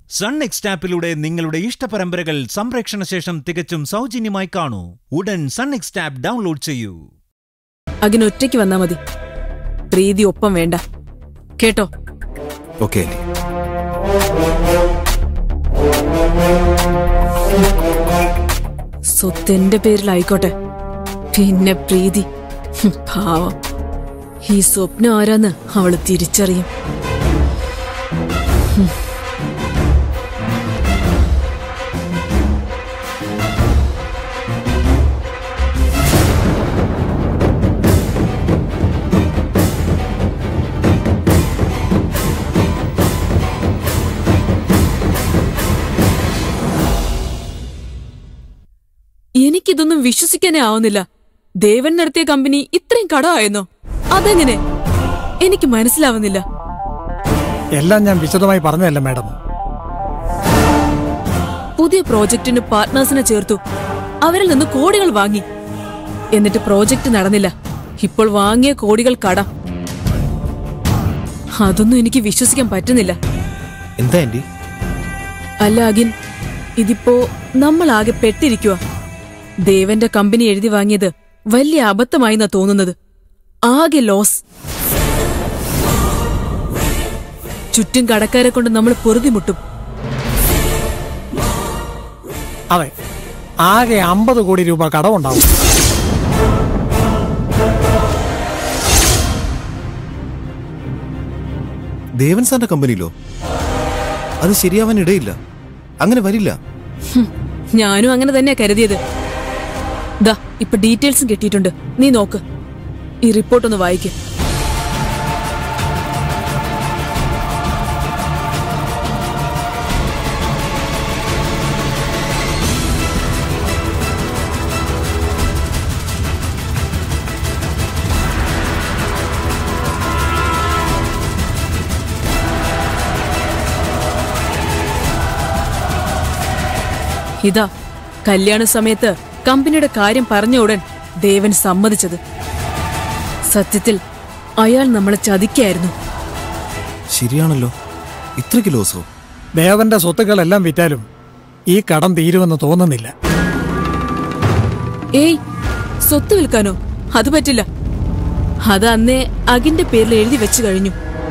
sun next ആപ്പിലൂടെ നിങ്ങളുടെ ഇഷ്ടപരമ്പരകൾ സംപ്രേക്ഷണ ശേഷം തികച്ചും സൗജന്യമായി കാണൂ ഉടൻ സൺ നെക്സ്റ്റ് ആപ്പ് ഡൗൺലോഡ് ചെയ്യൂ അകിന് ഒറ്റയ്ക്ക് വന്നാ മതി പ്രീതി ഒപ്പം വേണ്ട കേട്ടോ ഓക്കെ ആന്റി സ്വത്ത് എന്റെ പേരിലായിക്കോട്ടെ പിന്നെ പ്രീതി ഹും, പാവം ഈ സ്വപ്നം ആരാന്ന് അവള് തിരിച്ചറിയും എനിക്കിതൊന്നും വിശ്വസിക്കാനേ ആവുന്നില്ല ദേവൻ നടത്തിയ കമ്പനി ഇത്രയും കടമായെന്നോ അതെങ്ങനെ എനിക്ക് മനസ്സിലാവുന്നില്ല എല്ലാം ഞാൻ വിശദമായി പറഞ്ഞതല്ല മാഡം പുതിയ പ്രോജക്റ്റിന് പാർട്ട്നേഴ്സിനെ ചേർത്തു അവരിൽ നിന്ന് കോടികൾ വാങ്ങി എന്നിട്ട് പ്രോജക്റ്റ് നടന്നില്ല ഇപ്പോൾ വാങ്ങിയ കോടികൾ കടം അതൊന്നും എനിക്ക് വിശ്വസിക്കാൻ പറ്റുന്നില്ല എന്താ ആന്റി അല്ല അഖിൻ ഇതിപ്പോ നമ്മൾ ആകെ പെട്ടിരിക്കുക ദേവന്റെ കമ്പനി എഴുതി വാങ്ങിയത് വലിയ അബദ്ധമായി എന്നാ തോന്നുന്നത് ആകെ ലോസ് ചുറ്റും കടക്കാരെ കൊണ്ട് നമ്മൾ പൊറുതിമുട്ടും അതെ ആകെ അമ്പത് കോടി രൂപ കടമുണ്ടാവും ദേവൻ സാറിന്റെ കമ്പനിയിലോ അത് ശരിയാവാൻ ഇടയില്ല അങ്ങനെ വരില്ല ഞാനും അങ്ങനെ തന്നെയാ കരുതിയത് ദാ ഇപ്പൊ ഡീറ്റെയിൽസും കിട്ടിയിട്ടുണ്ട് നീ നോക്ക് ഈ റിപ്പോർട്ട് ഒന്ന് വായിക്ക് ഇതാ കല്യാണ സമയത്ത് കമ്പനിയുടെ കാര്യം പറഞ്ഞ ഉടൻ ദേവൻ സമ്മതിച്ചത് സത്യത്തിൽ അയാൾ നമ്മളെ ചതിക്കായിരുന്നു ശരിയാണല്ലോ ഇത്രയ്ക്ക് ലോസോ ദേവന്റെ സ്വത്തുക്കളെല്ലാം വിറ്റാലും ഈ കടം തീരുമെന്ന് തോന്നുന്നില്ല ഏയ് സ്വത്ത് വിൽക്കാനോ അത് പറ്റില്ല അത് അന്നേ അകിന്റെ പേരിൽ എഴുതി വെച്ചു കഴിഞ്ഞു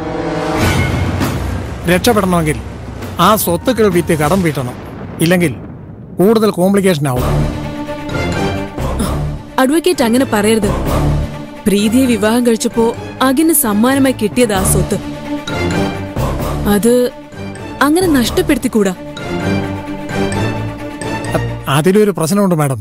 രക്ഷപ്പെടണമെങ്കിൽ ആ സ്വത്തുക്കൾ വിറ്റ് കടം വീട്ടണം ഇല്ലെങ്കിൽ കൂടുതൽ കോംപ്ലിക്കേഷൻ ആവും അഡ്വക്കേറ്റ് അങ്ങനെ പറയരുത് പ്രീതിയെ വിവാഹം കഴിച്ചപ്പോ അകിന് സമ്മാനമായി കിട്ടിയതാ സ്വത്ത് അത് അങ്ങനെ നഷ്ടപ്പെടുത്തിക്കൂടാ അതിലൊരു പ്രശ്നമുണ്ട് മാഡം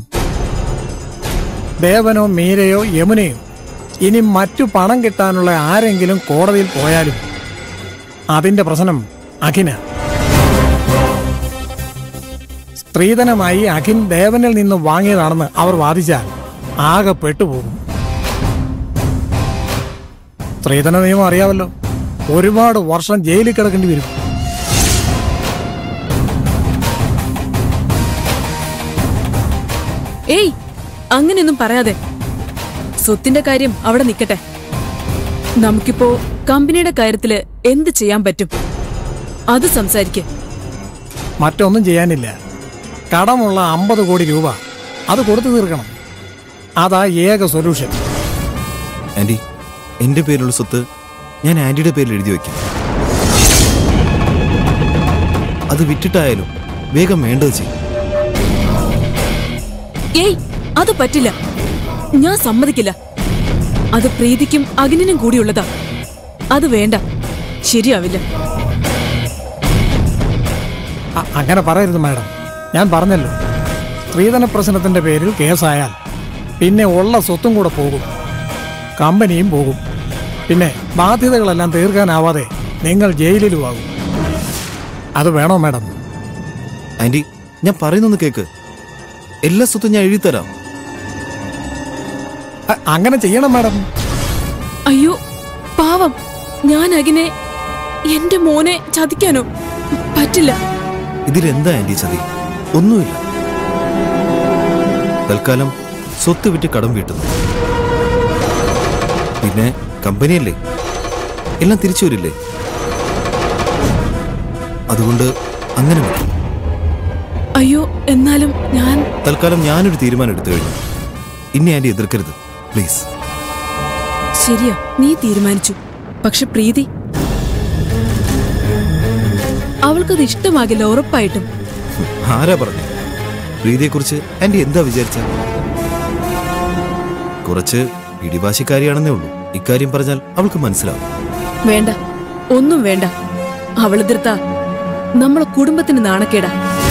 ദേവനോ മീരയോ യമുനയോ ഇനി മറ്റു പണം കിട്ടാനുള്ള ആരെങ്കിലും കോടതിയിൽ പോയാലും അതിന്റെ പ്രശ്നം അഖിന സ്ത്രീധനമായി അഖിൻ ദേവനിൽ നിന്ന് വാങ്ങിയതാണെന്ന് അവർ വാദിച്ചാൽ ആകെ പെട്ടുപോകും സ്ത്രീധന നിയമം അറിയാമല്ലോ ഒരുപാട് വർഷം ജയിലിൽ കിടക്കേണ്ടി വരും ഏയ് അങ്ങനെയൊന്നും പറയാതെ സ്വത്തിന്റെ കാര്യം അവിടെ നിൽക്കട്ടെ നമുക്കിപ്പോ കമ്പനിയുടെ കാര്യത്തില് എന്ത് ചെയ്യാൻ പറ്റും അത് സംസാരിക്കേ മറ്റൊന്നും ചെയ്യാനില്ല കടമുള്ള അമ്പത് കോടി രൂപ അത് കൊടുത്തു തീർക്കണം അതാ ഏക സൊല്യൂഷൻ ആന്റി എന്റെ പേരിലുള്ള സ്വത്ത് ഞാൻ ആന്റിയുടെ പേരിൽ എഴുതി വെക്കാം അത് വിറ്റിട്ടായാലും വേഗം വേണ്ടത് ചെയ്യും ഏയ് അത് പറ്റില്ല ഞാൻ സമ്മതിക്കില്ല അത് പ്രീതിക്കും അഗ്നിനും കൂടിയുള്ളതാ അത് വേണ്ട ശരിയാവില്ല അ- അങ്ങനെ പറയരുത് മാഡം ഞാൻ പറഞ്ഞല്ലോ സ്ത്രീധന പ്രശ്നത്തിന്റെ പേരിൽ കേസായാൽ പിന്നെ ഉള്ള സ്വത്തും കൂടെ പോകും കമ്പനിയും പോകും പിന്നെ ബാധ്യതകളെല്ലാം തീർക്കാനാവാതെ നിങ്ങൾ ജയിലിലുമാകും അത് വേണോ മാഡം ആന്റി ഞാൻ പറയുന്നൊന്ന് കേക്ക് എല്ലാ സ്വത്തും ഞാൻ എഴുതിത്തരാം അ- അങ്ങനെ ചെയ്യണം മാഡം അയ്യോ പാവം ഞാൻ അകിനെ എന്റെ മോനെ ചതിക്കാനോ പറ്റില്ല ഇതിലെന്താ ആന്റി ചതി ഒന്നുമില്ല തൽക്കാലം സ്വത്ത് വിറ്റ് കടം വീട്ടുന്നു പിന്നെ കമ്പനിയല്ലേ എല്ലാം തിരിച്ചു വരില്ലേ അതുകൊണ്ട് അങ്ങനെ മതി അയ്യോ എന്നാലും ഞാൻ തൽക്കാലം ഞാനൊരു തീരുമാനം എടുത്തു കഴിഞ്ഞു ഇനി ആന്റി എതിർക്കരുത് പ്ലീസ് ശരിയാ നീ തീരുമാനിച്ചു പക്ഷെ പ്രീതി അവൾക്കത് ഇഷ്ടമാകില്ല ഉറപ്പായിട്ടും ആരാ പറഞ്ഞു പ്രീതിയെക്കുറിച്ച് ആന്റി എന്താ വിചാരിച്ച കുറച്ച് പിടിവാശിക്കാരിയാണെന്നേ ഉള്ളൂ ഇക്കാര്യം പറഞ്ഞാൽ അവൾക്ക് മനസ്സിലാവും വേണ്ട ഒന്നും വേണ്ട അവളെതിർത്ത നമ്മളെ കുടുംബത്തിന് നാണക്കേടാ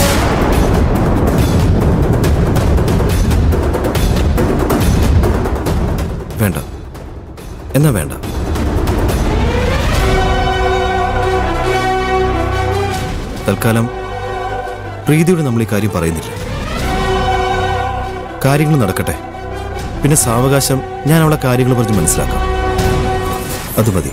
വേണ്ട എന്നാ വേണ്ട തൽക്കാലം പ്രീതിയോട് നമ്മൾ ഈ കാര്യം പറയുന്നില്ല കാര്യങ്ങൾ നടക്കട്ടെ പിന്നെ സാവകാശം ഞാൻ അവളെ കാര്യങ്ങൾ പറഞ്ഞ് മനസ്സിലാക്കാം അത് മതി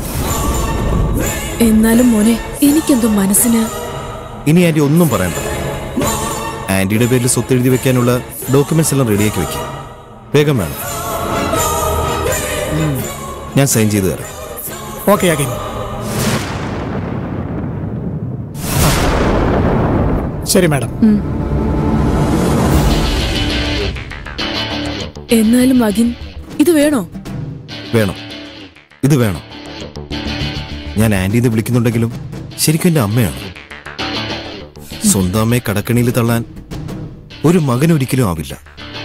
എന്നാലും മോനെ എനിക്കെന്തോ മനസ്സിന് ഇനി ആന്റി ഒന്നും പറയണ്ട ആന്റിയുടെ പേരിൽ സ്വത്ത് എഴുതി വെക്കാനുള്ള ഡോക്യുമെന്റ്സ് എല്ലാം റെഡിയാക്കി വെക്കാം വേഗം വേണം ഞാൻ സൈൻ ചെയ്തു തരാം ഓക്കെ അഗിൻ ശരി മാഡം എന്നാലും അഖിൻ ഇത് വേണോ വേണം ഇത് വേണം ഞാൻ ആന്റി എന്ന് വിളിക്കുന്നുണ്ടെങ്കിലും ശരിക്കും എൻ്റെ അമ്മയാണ് സ്വന്തം അമ്മയെ കടക്കണിയിൽ തള്ളാൻ ഒരു മകൻ ഒരിക്കലും ആവില്ല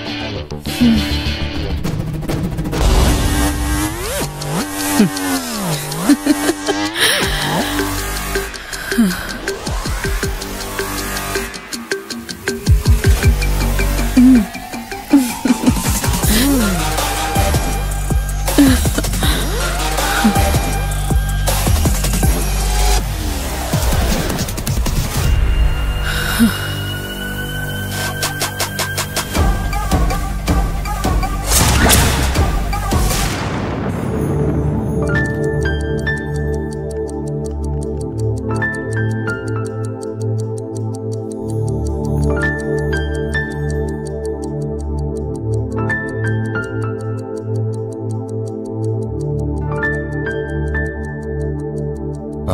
ആ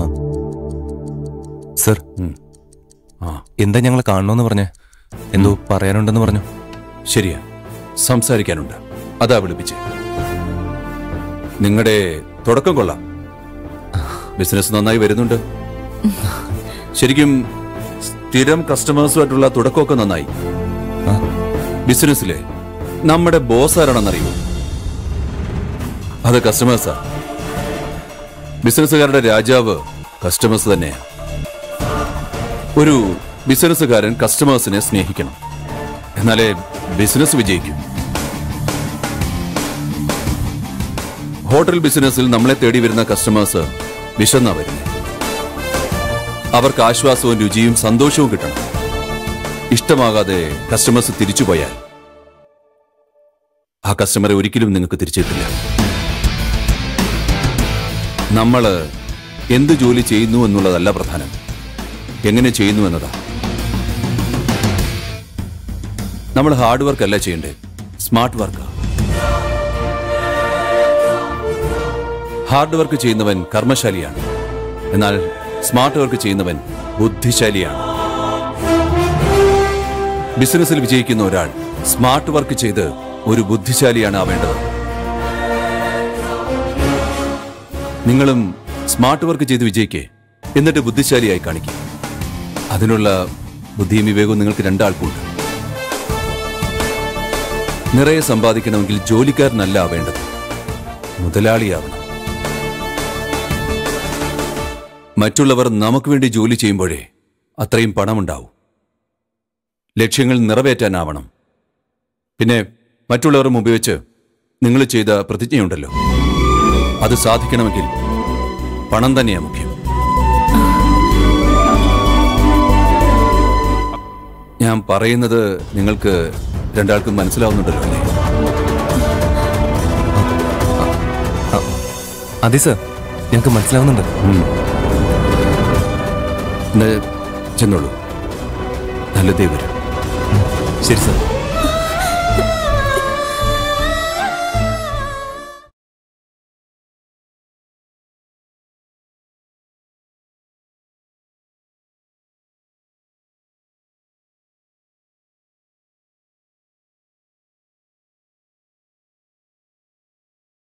സർ ആ എന്താ ഞങ്ങളെ കാണണമെന്ന് പറഞ്ഞേ എന്തോ പറയാനുണ്ടെന്ന് പറഞ്ഞു ശരിയാ സംസാരിക്കാനുണ്ട് അതാ വിളിപ്പിച്ച് നിങ്ങളുടെ തുടക്കം കൊള്ളാം ബിസിനസ് നന്നായി വരുന്നുണ്ട് ശരിക്കും സ്ഥിരം കസ്റ്റമേഴ്സുമായിട്ടുള്ള തുടക്കമൊക്കെ നന്നായി ബിസിനസ്സിലെ നമ്മുടെ ബോസ് ആരാണെന്നറിയോ അത് കസ്റ്റമേഴ്സാ ബിസിനസ്സുകാരുടെ രാജാവ് കസ്റ്റമേഴ്സ് തന്നെയാ ഒരു ബിസിനസ്സുകാരൻ കസ്റ്റമേഴ്സിനെ സ്നേഹിക്കണം എന്നാലേ ബിസിനസ് വിജയിക്കും ഹോട്ടൽ ബിസിനസ്സിൽ നമ്മളെ തേടി വരുന്ന കസ്റ്റമേഴ്സ് വിശന്നാ വരുന്നത് അവർക്ക് ആശ്വാസവും രുചിയും സന്തോഷവും കിട്ടണം ഇഷ്ടമാകാതെ കസ്റ്റമേഴ്സ് തിരിച്ചു പോയാൽ ആ കസ്റ്റമറെ ഒരിക്കലും നിങ്ങൾക്ക് തിരിച്ചു കിട്ടില്ല നമ്മൾ എന്ത് ജോലി ചെയ്യുന്നു എന്നുള്ളതല്ല പ്രധാനം എങ്ങനെ ചെയ്യുന്നു എന്നതാ നമ്മൾ ഹാർഡ് വർക്ക് അല്ല ചെയ്യണ്ടേ സ്മാർട്ട് വർക്ക് ഹാർഡ് വർക്ക് ചെയ്യുന്നവൻ കർമ്മശാലിയാണ് എന്നാൽ സ്മാർട്ട് വർക്ക് ചെയ്യുന്നവൻ ബുദ്ധിശാലിയാണ് ബിസിനസ്സിൽ വിജയിക്കുന്ന ഒരാൾ സ്മാർട്ട് വർക്ക് ചെയ്ത് ഒരു ബുദ്ധിശാലിയാണ് ആവേണ്ടത് നിങ്ങളും സ്മാർട്ട് വർക്ക് ചെയ്ത് വിജയിക്കേ എന്നിട്ട് ബുദ്ധിശാലിയായി കാണിക്കും അതിനുള്ള ബുദ്ധിയും വിവേകവും നിങ്ങൾക്ക് രണ്ടാൾക്കുണ്ട് നിറയെ സമ്പാദിക്കണമെങ്കിൽ ജോലിക്കാരനല്ല ആവേണ്ടത് മുതലാളിയാവണം മറ്റുള്ളവർ നമുക്ക് വേണ്ടി ജോലി ചെയ്യുമ്പോഴേ അത്രയും പണമുണ്ടാവും ലക്ഷ്യങ്ങൾ നിറവേറ്റാനാവണം പിന്നെ മറ്റുള്ളവർ മുമ്പ് വെച്ച് നിങ്ങൾ ചെയ്ത പ്രതിജ്ഞയുണ്ടല്ലോ അത് സാധിക്കണമെങ്കിൽ പണം തന്നെയാ മുഖ്യം ഞാൻ പറയുന്നത് നിങ്ങൾക്ക് രണ്ടാൾക്കും മനസ്സിലാവുന്നുണ്ടല്ലോ അല്ലേ അതെ സർ ഞങ്ങൾക്ക് മനസ്സിലാവുന്നുണ്ട് എന്നാ ചെന്നോളൂ നല്ലതേ വരും ശരി സർ